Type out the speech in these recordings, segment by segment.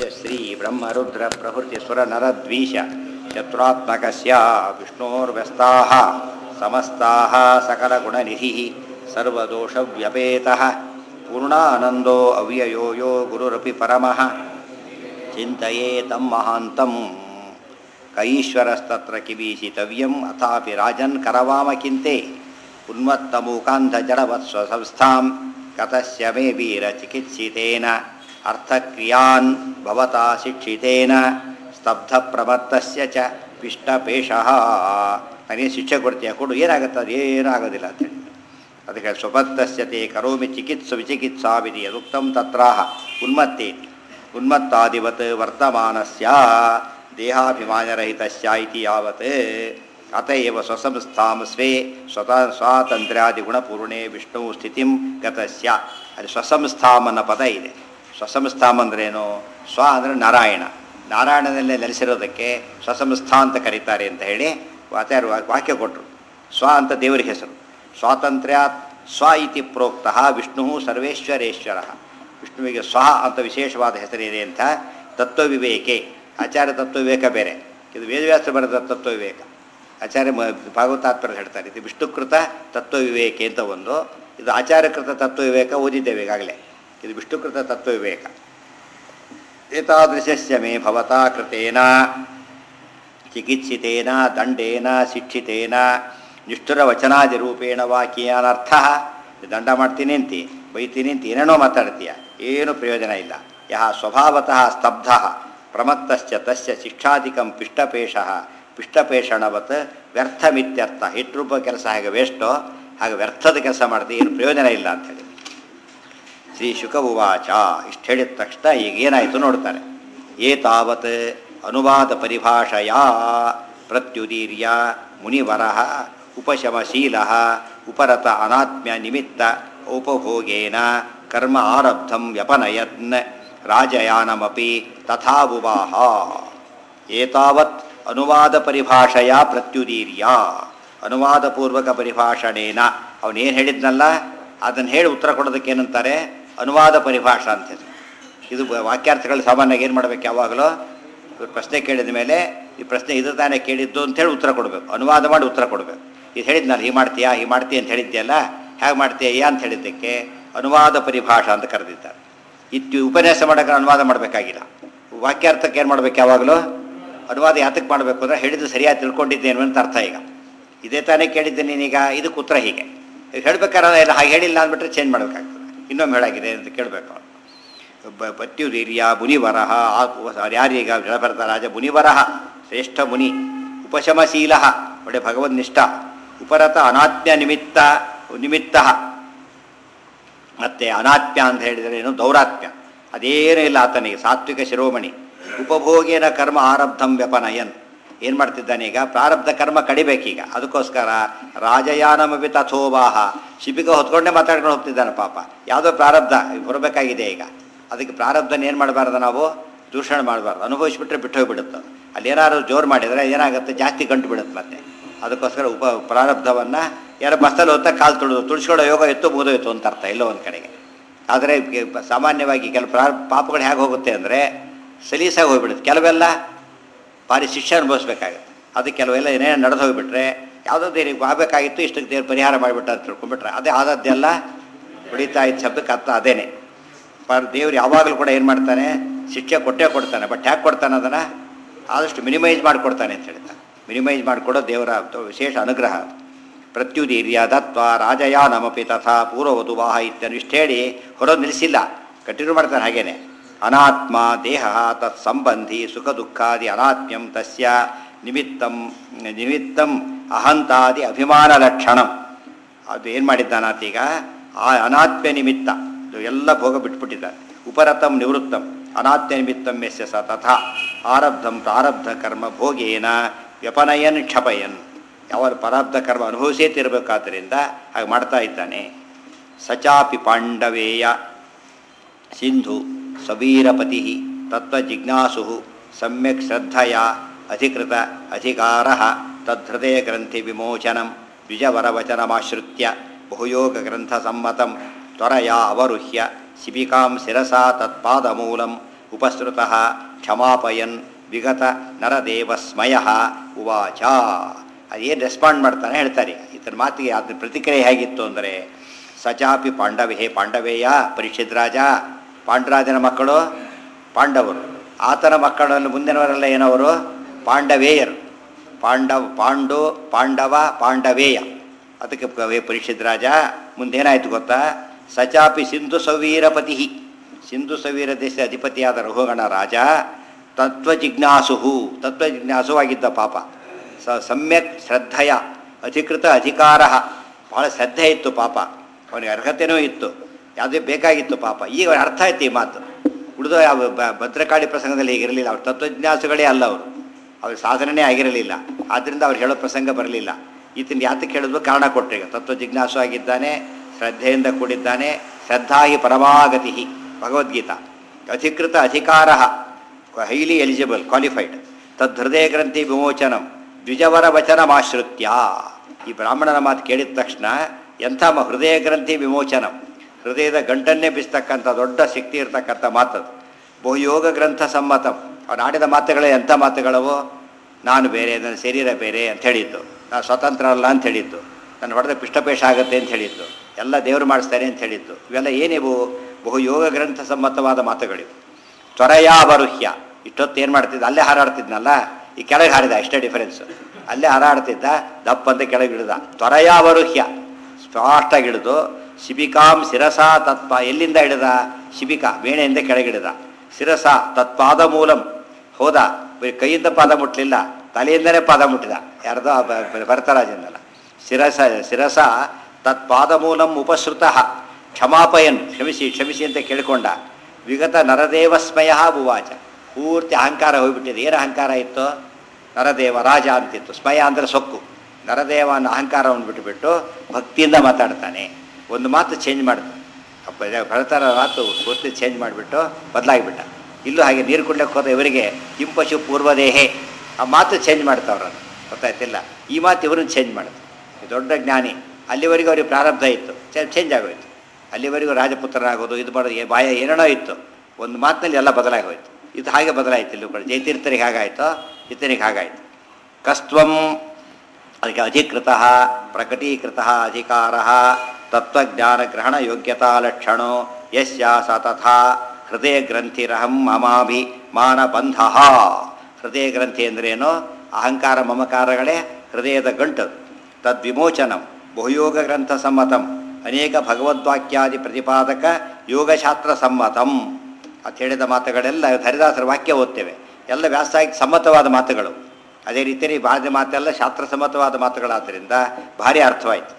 ಯಸ್ಯ ಶ್ರೀ ಬ್ರಹ್ಮರುದ್ರ ಪ್ರಭೃತಿ ಸುರ ನರದ್ವೀಷ ಶತ್ರುತ್ಮಕಸ್ಯ ವಿಷ್ಣೋರ್ವ್ಯಸ್ತಾಃ ಸಮಸ್ತಾಃ ಸಕಲಗುಣನಿಧಿಃ ಸರ್ವದೋಷವ್ಯಪೇತಃ ಪೂರ್ಣಾನಂದೋ ಅವ್ಯಯೋ ಯೋ ಗುರುರಪಿ ಪರಮಃ ಚಿಂತೆಯೇತಂ ಮಹಾಂತಂ ಕೈಶ್ವರಸ್ತತ್ರ ಕಿವೀಶಿತವ್ಯಂ ಅಥಾಪಿ ರಾಜನ್ ಕರವಾಮಕಿಂತೆ ಉನ್ಮತ್ತಮೂಕಾಂಧಜಡವತ್ಸ್ವ ಸಂಸ್ಥಾಂ ಕತಸ್ಯ ಮೇ ವೀರ ಚಿಕಿತ್ಸಿತೇನ ಅರ್ಥಕ್ರಿಯಾನ್ ಭವತಾ ಶಿಕ್ಷಿತೇನ ಸ್ತಬ್ಧ ಪ್ರಮತ್ತಸ್ಯ ಚ ಪಿಷ್ಟಪೇಶಃ ನನಗೆ ಶಿಕ್ಷೆ ಕೊಡ್ತೀಯ ಕೊಡು ಏನಾಗುತ್ತೆ ಅದು ಏನೂ ಆಗೋದಿಲ್ಲ ಅಂತೇಳಿ ಅದಕ್ಕೆ ಸ್ವಪತ್ತಸ್ಯ ತೇ ಕರೋಮಿ ಚಿಕಿತ್ಸ ವಿಚಿಕಿತ್ಸಾ ವಿಧಿ ಯದುಕ್ತಂ ತತ್ರಾಹ ಉನ್ಮತ್ತೇತಿ ಉನ್ಮತ್ತಾದಿವತ್ ವರ್ತಮಾನಸ್ಯ ದೇಹಾಭಿಮಾನರಹಿತಸ್ಯ ಇತಿ ಯಾವತ್ ಅತ ಏವ ಸ್ವಸಂಸ್ಥಾಂ ಸ್ವೇ ಸ್ವತ ಸ್ವಾತಂತ್ರ್ಯಾದಿಗುಣಪೂರ್ಣೆ ವಿಷ್ಣು ಸ್ಥಿತಿಂ ಗತಸ್ಯ ಅಲ್ಲಿ ಸ್ವಸಂಸ್ಥಾಮ್ ಅನ್ನೋ ಪದ ಇದೆ ಸ್ವಸಂಸ್ಥಾಮ್ ಅಂದ್ರೇನು ಸ್ವ ಅಂದರೆ ನಾರಾಯಣ ನಾರಾಯಣದಲ್ಲೇ ನೆಲೆಸಿರೋದಕ್ಕೆ ಸ್ವಸಂಸ್ಥಾ ಅಂತ ಕರೀತಾರೆ ಅಂತ ಹೇಳಿ ಆಚಾರ್ಯ ವಾಕ್ಯ ಕೊಟ್ಟರು ಸ್ವ ಅಂತ ದೇವರ ಹೆಸರು ಸ್ವಾತಂತ್ರ್ಯಾತ್ ಸ್ವ ಇತಿ ಪ್ರೋಕ್ತಃ ವಿಷ್ಣು ಸರ್ವೇಶ್ವರೇಶ್ವರ ವಿಷ್ಣುವಿಗೆ ಸ್ವ ಅಂತ ವಿಶೇಷವಾದ ಹೆಸರಿದೆ ಅಂತ ತತ್ವವಿವೇಕೆ ಆಚಾರ್ಯ ತತ್ವವಿವೇಕ ಬೇರೆ ಇದು ವೇದವ್ಯಾಸ ಬರೆದ ತತ್ವವಿವೇಕ ಆಚಾರ್ಯ ಮ ಭಾಗವತಾತ್ಮರು ಹೇಳ್ತಾರೆ ಇದು ವಿಷ್ಣುಕೃತ ತತ್ವವಿವೇಕೆ ಅಂತ ಒಂದು ಇದು ಆಚಾರ್ಯಕೃತ ತತ್ವವಿವೇಕ ಓದಿದ್ದೇವೆ ಈಗಾಗಲೇ ಇದು ವಿಷ್ಣುಕೃತ ತತ್ವವಿವೇಕ ಏತಾದೃಶಸ್ಯ ಮೇ ಭವತಾ ಕೃತೇನ ಚಿಕಿತ್ಸಿತೇನ ದಂಡೇನ ಶಿಕ್ಷಿತೇನ ನಿಷ್ಠುರವಚನಾದಿರೂಪೇಣ ವಾಕ್ಯಾನರ್ಥ ದಂಡ ಮಾಡ್ತೀನಿ ಅಂತಿ ಬೈತೀನಿ ಅಂತ ಏನೇನೋ ಮಾತಾಡ್ತೀಯ ಏನು ಪ್ರಯೋಜನ ಇಲ್ಲ ಯಹ ಸ್ವಭಾವತಃ ಸ್ತಬ್ಧ ಪ್ರಮತ್ತಶ್ಚ ತಸ್ಯ ಶಿಕ್ಷಾಧಿಕಂ ಪಿಷ್ಟಪೇಶ ಪಿಷ್ಟಪೇಷಣವತ್ ವ್ಯರ್ಥಮಿತ್ಯರ್ಥ ಹಿಟ್ರೂಪ ಕೆಲಸ ಹಾಗೆ ವೇಸ್ಟೋ ಹಾಗೆ ವ್ಯರ್ಥದ ಕೆಲಸ ಮಾಡ್ತೀವಿ ಏನು ಪ್ರಯೋಜನ ಇಲ್ಲ ಅಂಥೇಳಿ ಶ್ರೀ ಶುಕ ಉವಾಚ ಇಷ್ಟು ಹೇಳಿದ ತಕ್ಷಣ ಈಗ ಏನಾಯಿತು ನೋಡ್ತಾರೆ ಏತಾವತ್ ಅನುವಾದ ಪರಿಭಾಷೆಯ ಪ್ರತ್ಯುದೀರ್ಯ ಮುನಿವರ ಉಪಶಮಶೀಲ ಉಪರತ ಅನಾತ್ಮ್ಯ ನಿಮಿತ್ತ ಉಪಭೋಗೇನ ಕರ್ಮ ಆರಬ್ಧಂ ವ್ಯಪನಯನ್ ರಾಜಯಾನಮಪಿ ತಥಾವುವಾಹ ಏತಾವತ್ ಅನುವಾದ ಪರಿಭಾಷೆಯ ಪ್ರತ್ಯುದೀರ್ಯ ಅನುವಾದಪೂರ್ವಕ ಪರಿಭಾಷಣೇನ ಅವನೇನು ಹೇಳಿದ್ನಲ್ಲ ಅದನ್ನು ಹೇಳಿ ಉತ್ತರ ಕೊಡೋದಕ್ಕೆ ಏನಂತಾರೆ ಅನುವಾದ ಪರಿಭಾಷಾ ಅಂತ ಹೆಸರು ಇದು ವಾಕ್ಯಾರ್ಥಗಳು ಸಾಮಾನ್ಯವಾಗಿ ಏನು ಮಾಡ್ಬೇಕು ಯಾವಾಗಲೂ ಇವ್ರು ಪ್ರಶ್ನೆ ಕೇಳಿದ ಮೇಲೆ ಈ ಪ್ರಶ್ನೆ ಇದು ತಾನೇ ಕೇಳಿದ್ದು ಅಂತೇಳಿ ಉತ್ತರ ಕೊಡಬೇಕು ಅನುವಾದ ಮಾಡಿ ಉತ್ತರ ಕೊಡಬೇಕು ಇದು ಹೇಳಿದ್ನಲ್ಲ ಹೀಗೆ ಮಾಡ್ತೀಯಾ ಹೀಗೆ ಮಾಡ್ತೀಯ ಅಂತ ಹೇಳಿದ್ಯಲ್ಲ ಹೇಗೆ ಮಾಡ್ತೀಯ ಅಂತ ಹೇಳಿದ್ದಕ್ಕೆ ಅನುವಾದ ಪರಿಭಾಷಾ ಅಂತ ಕರೆದಿದ್ದಾರೆ ಇತ್ತು ಉಪನ್ಯಾಸ ಮಾಡೋಕೆ ಅನುವಾದ ಮಾಡಬೇಕಾಗಿಲ್ಲ ವಾಕ್ಯಾರ್ಥಕ್ಕೆ ಏನು ಮಾಡ್ಬೇಕು ಯಾವಾಗಲೂ ಅನುವಾದ ಯಾತಕ್ಕೆ ಮಾಡಬೇಕು ಅಂದರೆ ಹೇಳಿದ್ದು ಸರಿಯಾಗಿ ತಿಳ್ಕೊಂಡಿದ್ದೇನು ಅಂತ ಅರ್ಥ ಈಗ ಇದೇ ತಾನೇ ಕೇಳಿದ್ದೆ ನೀನೀಗ ಇದಕ್ಕೆ ಉತ್ತರ ಹೀಗೆ ಹೇಳ್ಬೇಕಾದ್ರೆ ಇಲ್ಲ ಹಾಗೆ ಹೇಳಿಲ್ಲ ಅಂದ್ಬಿಟ್ರೆ ಚೇಂಜ್ ಮಾಡಬೇಕಾಗ್ತದೆ ಇನ್ನೊಮ್ಮೆ ಹೇಳಾಗಿದೆ ಅಂತ ಕೇಳಬೇಕು ಬ ಪತ್ಯುದೀರ್ಯ ಮುನಿವರಹ ಯಾರೀಗ ಜಲಭರತ ರಾಜ ಮುನಿವರಹ ಶ್ರೇಷ್ಠ ಮುನಿ ಉಪಶಮಶೀಲ ಒಳ್ಳೆ ಭಗವನ್ನಿಷ್ಠ ಉಪರತ ಅನಾತ್ಮ್ಯ ನಿಮಿತ್ತ ನಿಮಿತ್ತ ಮತ್ತು ಅನಾತ್ಮ್ಯ ಅಂತ ಹೇಳಿದರೆ ಏನು ದೌರಾತ್ಮ್ಯ ಅದೇನೂ ಇಲ್ಲ ಆತನಿಗೆ ಸಾತ್ವಿಕ ಶಿರೋಮಣಿ ಉಪಭೋಗೇನ ಕರ್ಮ ಆರಬ್ಧಂ ವ್ಯಪನಯನ್ ಏನು ಮಾಡ್ತಿದ್ದಾನೆ ಈಗ ಪ್ರಾರಬ್ಧ ಕರ್ಮ ಕಡಿಬೇಕೀಗ ಅದಕ್ಕೋಸ್ಕರ ರಾಜಯಾನಮಿ ತಥೋವಾಹ ಶಿಬಿಕ ಹೊತ್ಕೊಂಡೇ ಮಾತಾಡ್ಕೊಂಡು ಹೋಗ್ತಿದ್ದಾನೆ ಪಾಪ ಯಾವುದೋ ಪ್ರಾರಬ್ಧ ಬರಬೇಕಾಗಿದೆ ಈಗ ಅದಕ್ಕೆ ಪ್ರಾರಬ್ಧನ ಏನು ಮಾಡಬಾರ್ದು ನಾವು ದೂಷಣ ಮಾಡಬಾರ್ದು ಅನುಭವಿಸ್ಬಿಟ್ರೆ ಬಿಟ್ಟು ಹೋಗ್ಬಿಡುತ್ತೆ ಅಲ್ಲಿ ಏನಾದ್ರು ಜೋರು ಮಾಡಿದರೆ ಏನಾಗುತ್ತೆ ಜಾಸ್ತಿ ಗಂಟು ಬಿಡುತ್ತೆ ಮತ್ತೆ ಅದಕ್ಕೋಸ್ಕರ ಉಪ ಪ್ರಾರಬ್ಧವನ್ನು ಯಾರು ಬಸ್ತಲ್ಲಿ ಹೊತ್ತ ಕಾಲು ತುಳಿದು ತುಳಿಸ್ಕೊಳ್ಳೋ ಯೋಗ ಎತ್ತು ಮುಗಿದೋಯ್ತು ಅಂತ ಅರ್ಥ ಎಲ್ಲೋ ಒಂದು ಕಡೆಗೆ ಆದರೆ ಸಾಮಾನ್ಯವಾಗಿ ಕೆಲವು ಪ್ರಾ ಪಾಪಗಳು ಹೇಗೆ ಹೋಗುತ್ತೆ ಅಂದರೆ ಸಲೀಸಾಗಿ ಹೋಗ್ಬಿಡುತ್ತೆ ಕೆಲವೆಲ್ಲ ಭಾರಿ ಶಿಕ್ಷೆ ಅನುಭವಿಸ್ಬೇಕಾಗುತ್ತೆ ಅದಕ್ಕೆ ಕೆಲವೆಲ್ಲ ಏನೇನು ನಡೆದು ಹೋಗಿಬಿಟ್ರೆ ಯಾವುದೋ ದೇವ್ರಿಗೆ ಆಗಬೇಕಾಗಿತ್ತು ಇಷ್ಟಕ್ಕೆ ದೇವ್ರು ಪರಿಹಾರ ಮಾಡಿಬಿಟ್ಟ ಅಂತ ತಿಳ್ಕೊಂಡ್ಬಿಟ್ರೆ ಅದೇ ಆದದ್ದೆಲ್ಲ ಹೊಡಿತಾ ಇದ್ದ ಶಬ್ದಕ್ಕೆ ಅರ್ಥ ಅದೇನೆ ಪರ್ ದೇವ್ರು ಯಾವಾಗಲೂ ಕೂಡ ಏನು ಮಾಡ್ತಾನೆ ಶಿಕ್ಷೆ ಕೊಟ್ಟೇ ಕೊಡ್ತಾನೆ ಬಟ್ ಯಾಕೆ ಕೊಡ್ತಾನೆ ಅದನ್ನು ಆದಷ್ಟು ಮಿನಿಮೈಸ್ ಮಾಡಿಕೊಡ್ತಾನೆ ಅಂತ ಹೇಳ್ತಾನೆ ಮಿನಿಮೈಸ್ ಮಾಡಿಕೊಡೋ ದೇವರ ವಿಶೇಷ ಅನುಗ್ರಹ ಪ್ರತ್ಯುದೀರ್ಯ ದತ್ವ ರಾಜಯಾನಮಪಿ ತಥಾ ಪೂರ್ವವಧು ವಾಹ ಇತ್ಯನು ಇಷ್ಟು ಹೇಳಿ ಹೊರೋದು ನಿಲ್ಲಿಸಿಲ್ಲ ಕಂಟಿನ್ಯೂ ಮಾಡ್ತಾನೆ ಹಾಗೇನೆ ಅನಾತ್ಮ ದೇಹ ತತ್ ಸಂಬಂಧಿ ಸುಖ ದುಃಖಾದಿ ಅನಾತ್ಮ್ಯಂ ತಸ್ಯ ನಿಮಿತ್ತಂ ನಿಮಿತ್ತಂ ಅಹಂತಾದಿ ಅಭಿಮಾನ ಲಕ್ಷಣಂ ಅದು ಏನು ಮಾಡಿದ್ದಾನಾತೀಗ ಆ ಅನಾತ್ಮ್ಯ ನಿಮಿತ್ತ ಎಲ್ಲ ಭೋಗ ಬಿಟ್ಬಿಟ್ಟಿದ್ದಾನೆ ಉಪರತಂ ನಿವೃತ್ತಂ ಅನಾತ್ಮ್ಯ ನಿಮಿತ್ತಂ ಯಸ್ಯ ಸ ತಥಾ ಆರಬ್ಧಂ ಪ್ರಾರಬ್ಧ ಕರ್ಮ ಭೋಗೇನ ವ್ಯಪನಯನ್ ಕ್ಷಪಯನ್ ಯಾವ ಪ್ರಾರಬ್ಧ ಕರ್ಮ ಅನುಭವಿಸೇ ತಿರಬೇಕಾದ್ದರಿಂದ ಹಾಗೆ ಮಾಡ್ತಾ ಇದ್ದಾನೆ ಸಚಾಪಿ ಪಾಂಡವೇಯ ಸಿಂಧು ಸವೀರಪತಿ ತತ್ವಜಿಜ್ಞಾಸು ಸಮ್ಯಕ್ ಶ್ರದ್ಧಯ ಅಧಿಕೃತ ಅಧಿಕಾರ ತದ್ಹೃದಯ ಗ್ರಂಥಿ ವಿಮೋಚನಂ ದ್ವಿಜವರವಚನಮಾಶ್ರಿತ್ಯ ಬಹುಯೋಗ ಗ್ರಂಥ ಸಮ್ಮತಂ ತ್ವರಯ ಅವರುಹ್ಯ ಶಿಬಿಕಾಂ ಶಿರಸಾ ತತ್ಪಾದಮೂಲಂ ಉಪಸೃತಃ ಕ್ಷಮಾಪಯನ್ ವಿಗತ ನರದೇವಸ್ಮಯ ಉವಾಚ ಅದೇನು ರೆಸ್ಪಾಂಡ್ ಮಾಡ್ತಾನೆ ಹೇಳ್ತಾರೆ ಈತನ ಮಾತಿಗೆ ಅದರ ಪ್ರತಿಕ್ರಿಯೆ ಹೇಗಿತ್ತು ಅಂದರೆ ಸಚಾಪಿ ಪಾಂಡವೇ ಹೇ ಪಾಂಡವೇಯ ಪರೀಕ್ಷಿತ್ ರಾಜ ಪಾಂಡರಾಜನ ಮಕ್ಕಳು ಪಾಂಡವರು ಆತನ ಮಕ್ಕಳನ್ನು ಮುಂದಿನವರೆಲ್ಲ ಏನವರು ಪಾಂಡವೇಯರು ಪಾಂಡವ ಪಾಂಡು ಪಾಂಡವ ಪಾಂಡವೇಯ ಅದಕ್ಕೆ ಪ- ವೇ ಪರೀಕ್ಷಿತ್ ರಾಜ ಮುಂದೇನಾಯ್ತು ಗೊತ್ತಾ ಸಚಾಪಿ ಸಿಂಧು ಸವೀರಪತಿ ಸಿಂಧು ಸವೀರ ದೇಶದ ಅಧಿಪತಿಯಾದ ರಘುಗಣ ರಾಜ ತತ್ವಜಿಜ್ಞಾಸು ತತ್ವಜಿಜ್ಞಾಸುವಾಗಿದ್ದ ಪಾಪ ಸ ಸಮ್ಯಕ್ ಶ್ರದ್ಧೆಯ ಅಧಿಕೃತ ಅಧಿಕಾರ ಬಹಳ ಶ್ರದ್ಧೆ ಇತ್ತು ಪಾಪ ಅವನಿಗೆ ಅರ್ಹತೆಯೂ ಇತ್ತು ಯಾವುದೇ ಬೇಕಾಗಿತ್ತು ಪಾಪ ಈಗ ಅವ್ನಿಗೆ ಅರ್ಥ ಆಯ್ತು ಈ ಮಾತು ಉಳಿದ ಯಾವ ಬ- ಭದ್ರಕಾಳಿ ಪ್ರಸಂಗದಲ್ಲಿ ಹೀಗಿರಲಿಲ್ಲ ಅವ್ರು ತತ್ವಜ್ಞಾಸುಗಳೇ ಅಲ್ಲ ಅವರು ಅವ್ರ ಸಾಧನೆನೇ ಆಗಿರಲಿಲ್ಲ ಆದ್ದರಿಂದ ಅವ್ರು ಹೇಳೋ ಪ್ರಸಂಗ ಬರಲಿಲ್ಲ ಈತನ ಯಾತಕ್ಕೆ ಹೇಳಿದ್ವು ಕಾರಣ ಕೊಟ್ಟರೆ ಈಗ ತತ್ವ ಜಿಜ್ಞಾಸು ಆಗಿದ್ದಾನೆ ಶ್ರದ್ಧೆಯಿಂದ ಕೂಡಿದ್ದಾನೆ ಶ್ರದ್ಧಾಹಿ ಪರಮಾಗತಿ ಭಗವದ್ಗೀತಾ ಅಧಿಕೃತ ಅಧಿಕಾರ ಹೈಲಿ ಎಲಿಜಿಬಲ್ ಕ್ವಾಲಿಫೈಡ್ ತದ್ಹೃದಯ ಗ್ರಂಥಿ ವಿಮೋಚನಂ ದ್ವಿಜವರ ವಚನಮಾಶ್ರಿತ್ಯ ಈ ಬ್ರಾಹ್ಮಣನ ಮಾತು ಕೇಳಿದ ತಕ್ಷಣ ಎಂಥ ಮ- ಹೃದಯ ಗ್ರಂಥಿ ವಿಮೋಚನಂ ಹೃದಯದ ಗಂಟನ್ನೇ ಬಿಸ್ತಕ್ಕಂಥ ದೊಡ್ಡ ಶಕ್ತಿ ಇರ್ತಕ್ಕಂಥ ಮಾತದು ಬಹುಯೋಗ ಗ್ರಂಥ ಸಮ್ಮತಂ ಅವನು ಆಡಿದ ಮಾತುಗಳೇ ಎಂಥ ಮಾತುಗಳವು ನಾನು ಬೇರೆ ನನ್ನ ಶರೀರ ಬೇರೆ ಅಂತ ಹೇಳಿದ್ದು ನಾನು ಸ್ವತಂತ್ರ ಅಲ್ಲ ಅಂತ ಹೇಳಿದ್ದು ನನ್ನ ಹೊಡೆದ ಪಿಷ್ಟಪೇಶ ಆಗುತ್ತೆ ಅಂತ ಹೇಳಿದ್ದು ಎಲ್ಲ ದೇವರು ಮಾಡಿಸ್ತಾರೆ ಅಂತ ಹೇಳಿದ್ದು ಇವೆಲ್ಲ ಏನಿವು ಬಹುಯೋಗ ಗ್ರಂಥ ಸಮ್ಮತವಾದ ಮಾತುಗಳಿವು ತ್ವರಯಾವರುಹ್ಯ ಇಷ್ಟೊತ್ತು ಏನು ಮಾಡ್ತಿದ್ದ ಅಲ್ಲೇ ಹಾರಾಡ್ತಿದ್ನಲ್ಲ ಈ ಕೆಳಗೆ ಹಾರಿದ ಇಷ್ಟೇ ಡಿಫರೆನ್ಸು ಅಲ್ಲೇ ಹಾರಾಡ್ತಿದ್ದ ದಪ್ಪ ಅಂತ ಕೆಳಗೆ ಇಳಿದ ತ್ವರಯಾವರುಹ್ಯ ಸ್ಪಷ್ಟಾಗಿ ಹಿಡಿದು ಶಿಬಿಕಾಂ ಶಿರಸ ತತ್ಪ ಎಲ್ಲಿಂದ ಹಿಡಿದ ಶಿಬಿಕಾ ಮೇಣೆಯಿಂದ ಕೆಳಗಿಡಿದ ಶಿರಸ ತತ್ಪಾದ ಮೂಲಂ ಹೋದ ಬರೀ ಕೈಯಿಂದ ಪಾದ ಮುಟ್ಟಲಿಲ್ಲ ತಲೆಯಿಂದನೇ ಪಾದ ಮುಟ್ಟಿದ ಯಾರ್ದೋ ಆ ಬ- ಬ- ಭರತರಾಜನಲ್ಲ ಶಿರಸ ಶಿರಸ ತತ್ಪಾದ ಮೂಲಂ ಉಪಸೃತ ಕ್ಷಮಾಪಯನ್ ಕ್ಷಮಿಸಿ ಕ್ಷಮಿಸಿ ಅಂತ ಕೇಳಿಕೊಂಡ ವಿಗತ ನರದೇವಸ್ಮಯ ಉವಾಚ ಪೂರ್ತಿ ಅಹಂಕಾರ ಹೋಗ್ಬಿಟ್ಟಿದೆ ಏನು ಅಹಂಕಾರ ಇತ್ತು ನರದೇವ ರಾಜ ಅಂತಿತ್ತು ಸ್ಮಯ ಅಂದರೆ ಸೊಕ್ಕು ನರದೇವ ಅನ್ನೋ ಅಹಂಕಾರವನ್ನು ಬಿಟ್ಟುಬಿಟ್ಟು ಭಕ್ತಿಯಿಂದ ಮಾತಾಡ್ತಾನೆ ಒಂದು ಮಾತು ಚೇಂಜ್ ಮಾಡ್ತಾನೆ ಅಪ್ಪ ಇದು ಭರತರ ಮಾತು ಪೂರ್ತಿ ಚೇಂಜ್ ಮಾಡಿಬಿಟ್ಟು ಬದಲಾಗಿಬಿಟ್ಟ ಇಲ್ಲೂ ಹಾಗೆ ನೀರು ಕುಡ್ಲಿಕ್ಕೆ ಹೋದ ಇವರಿಗೆ ಕಿಂಪಶು ಪೂರ್ವದೇಹೆ ಆ ಮಾತು ಚೇಂಜ್ ಮಾಡ್ತಾವ್ರನ್ನು ಗೊತ್ತಾಯ್ತಿಲ್ಲ ಈ ಮಾತು ಇವ್ರನ್ನ ಚೇಂಜ್ ಮಾಡಿದ್ರು ಈ ದೊಡ್ಡ ಜ್ಞಾನಿ ಅಲ್ಲಿವರೆಗೂ ಅವ್ರಿಗೆ ಪ್ರಾರಬ್ಧ ಇತ್ತು ಚೇಂಜ್ ಆಗೋಯ್ತು ಅಲ್ಲಿವರೆಗೂ ರಾಜಪುತ್ರನಾಗೋದು ಇದು ಮಾಡೋದು ಏ- ಬಾಯ ಏನೇನೋ ಇತ್ತು ಒಂದು ಮಾತಿನಲ್ಲಿ ಎಲ್ಲ ಬದಲಾಗಿ ಹೋಯ್ತು ಇದು ಹಾಗೆ ಬದಲಾಯಿತು ಇಲ್ಲೂ ಕೂಡ ಜಯತೀರ್ಥರಿಗೆ ಹಾಗಾಯಿತು ಇತನಿಗೆ ಹಾಗಾಯಿತು ಕಸ್ತ್ವಂ ಅದಕ್ಕೆ ಅಧಿಕೃತ ಪ್ರಕಟೀಕೃತ ಅಧಿಕಾರ ತತ್ವಜ್ಞಾನಗ್ರಹಣ ಯೋಗ್ಯತಾ ಲಕ್ಷಣೋ ಯಸ್ಯ ಸ ತಥಾ ಹೃದಯ ಗ್ರಂಥಿರಹಂ ಮಮಾಭಿ ಮಾನಬಂಧ ಹೃದಯ ಗ್ರಂಥಿ ಅಂದ್ರೇನು ಅಹಂಕಾರ ಮಮಕಾರಗಳೇ ಹೃದಯದ ಗಂಟು ತದ್ವಿಮೋಚನಂ ಬಹುಯೋಗ ಗ್ರಂಥ ಸಮ್ಮತಂ ಅನೇಕ ಭಗವದ್ವಾಕ್ಯಾದಿ ಪ್ರತಿಪಾದಕ ಯೋಗಶಾಸ್ತ್ರ ಸಮ್ಮತಂ ಅಂತ ಹೇಳಿದ ಮಾತುಗಳೆಲ್ಲ ಹರಿದಾಸರ ವಾಕ್ಯ ಓದ್ತೇವೆ ಎಲ್ಲ ವ್ಯಾಸಾಗಿ ಸಮ್ಮತವಾದ ಮಾತುಗಳು ಅದೇ ರೀತಿಯಲ್ಲಿ ಬಾದ ಮಾತೆಲ್ಲ ಶಾಸ್ತ್ರಸಮ್ಮತವಾದ ಮಾತುಗಳಾದ್ದರಿಂದ ಭಾರಿ ಅರ್ಥವಾಯಿತು